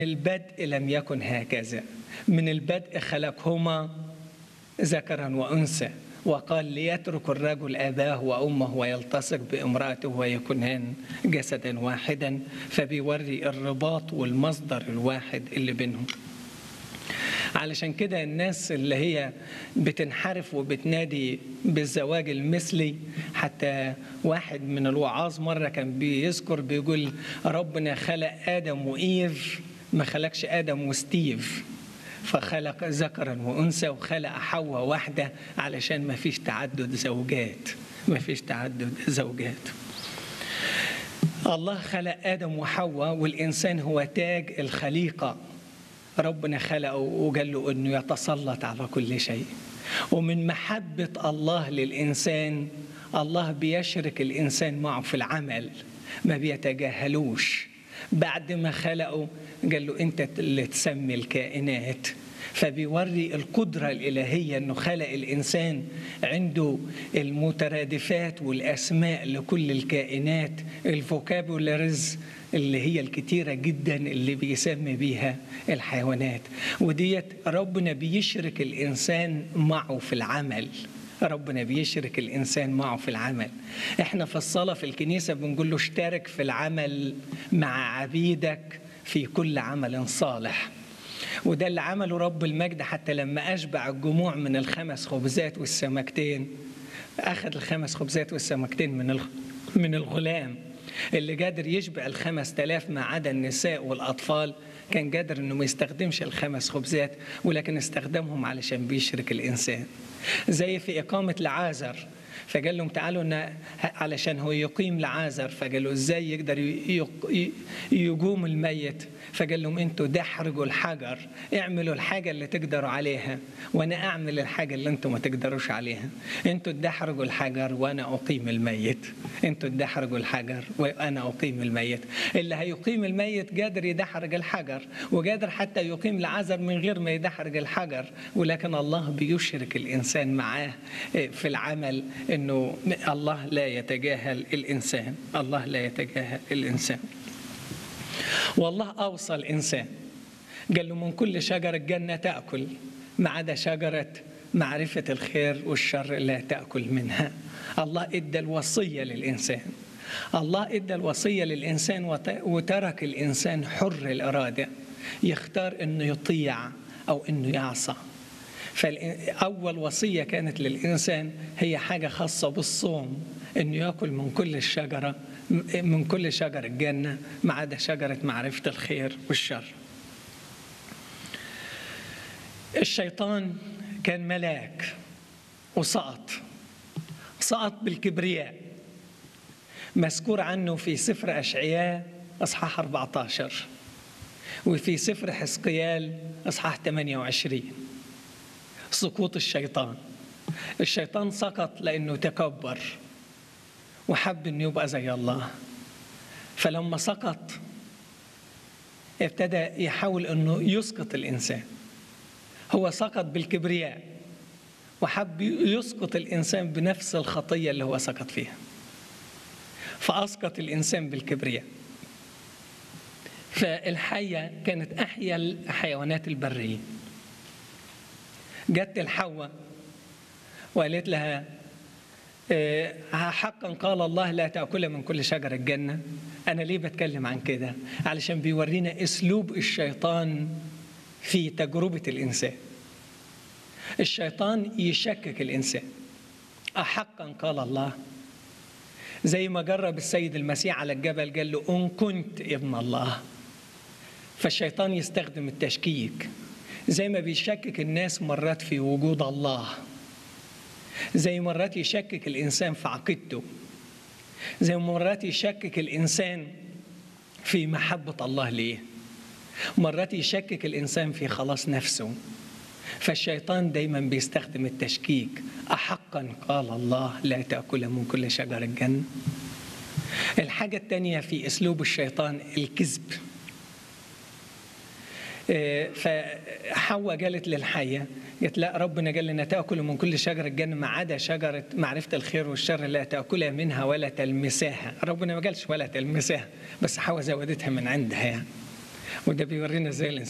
البدء لم يكن هكذا من البدء خلقهما ذكرا وأنثى وقال ليترك الرجل أباه وأمه ويلتصق بامرأته ويكونان جسدا واحدا فبيوري الرباط والمصدر الواحد اللي بينهم علشان كده الناس اللي هي بتنحرف وبتنادي بالزواج المثلي حتى واحد من الوعاظ مرة كان بيذكر بيقول ربنا خلق آدم وإيف ما خلقش آدم وستيف فخلق ذكرا وانثى وخلق حواء واحده علشان ما فيش تعدد زوجات ما فيش تعدد زوجات الله خلق ادم وحواء والانسان هو تاج الخليقه ربنا خلقه وقال له انه يتسلط على كل شيء ومن محبه الله للانسان الله بيشرك الانسان معه في العمل ما بيتجاهلوش بعد ما خلقه قال له انت اللي تسمي الكائنات فبيوري القدرة الإلهية أنه خلق الإنسان عنده المترادفات والأسماء لكل الكائنات الفوكابولاريز اللي هي الكتيرة جدا اللي بيسمي بيها الحيوانات وديت ربنا بيشرك الإنسان معه في العمل ربنا بيشرك الانسان معه في العمل احنا في الصلاه في الكنيسه بنقول له اشترك في العمل مع عبيدك في كل عمل صالح وده اللي عمله رب المجد حتى لما اشبع الجموع من الخمس خبزات والسمكتين اخذ الخمس خبزات والسمكتين من من الغلام اللي قادر يشبع الخمس تلاف ما عدا النساء والأطفال كان قادر انه ما يستخدمش الخمس خبزات ولكن استخدمهم علشان بيشرك الانسان زي في اقامه لعازر فقال لهم تعالوا علشان هو يقيم لعازر فقال له ازاي يقدر يقوم الميت فقال لهم انتوا دحرجوا الحجر اعملوا الحاجه اللي تقدروا عليها وانا اعمل الحاجه اللي انتوا ما تقدروش عليها انتوا تدحرجوا الحجر وانا اقيم الميت انتوا تدحرجوا الحجر وانا اقيم الميت اللي هيقيم الميت قادر يدحرج الحجر وقادر حتى يقيم لعازر من غير ما يدحرج الحجر ولكن الله بيشرك الانسان معاه في العمل انه الله لا يتجاهل الانسان الله لا يتجاهل الانسان والله اوصى الانسان قال له من كل شجر الجنه تاكل ما عدا شجره معرفه الخير والشر لا تاكل منها الله ادى الوصيه للانسان الله ادى الوصيه للانسان وترك الانسان حر الاراده يختار انه يطيع او انه يعصى فأول وصية كانت للإنسان هي حاجة خاصة بالصوم إنه يأكل من كل الشجرة من كل شجر الجنة ما عدا شجرة معرفة الخير والشر الشيطان كان ملاك وسقط سقط بالكبرياء مذكور عنه في سفر أشعياء أصحاح 14 وفي سفر حسقيال أصحاح 28 سقوط الشيطان الشيطان سقط لأنه تكبر وحب أنه يبقى زي الله فلما سقط ابتدى يحاول أنه يسقط الإنسان هو سقط بالكبرياء وحب يسقط الإنسان بنفس الخطية اللي هو سقط فيها فأسقط الإنسان بالكبرياء فالحية كانت أحيا الحيوانات البرية جت الحواء وقالت لها حقا قال الله لا تأكل من كل شجر الجنة أنا ليه بتكلم عن كده علشان بيورينا أسلوب الشيطان في تجربة الإنسان الشيطان يشكك الإنسان أحقا قال الله زي ما جرب السيد المسيح على الجبل قال له إن كنت ابن الله فالشيطان يستخدم التشكيك زي ما بيشكك الناس مرات في وجود الله زي مرات يشكك الإنسان في عقيدته زي مرات يشكك الإنسان في محبة الله ليه مرات يشكك الإنسان في خلاص نفسه فالشيطان دايما بيستخدم التشكيك أحقا قال الله لا تأكل من كل شجر الجنة الحاجة الثانية في أسلوب الشيطان الكذب فحواء قالت للحية قالت لا ربنا قال لنا تأكل من كل شجرة الجنة ما عدا شجرة معرفة الخير والشر لا تأكلها منها ولا تلمساها ربنا ما قالش ولا تلمساها بس حواء زودتها من عندها يعني وده بيورينا ازاي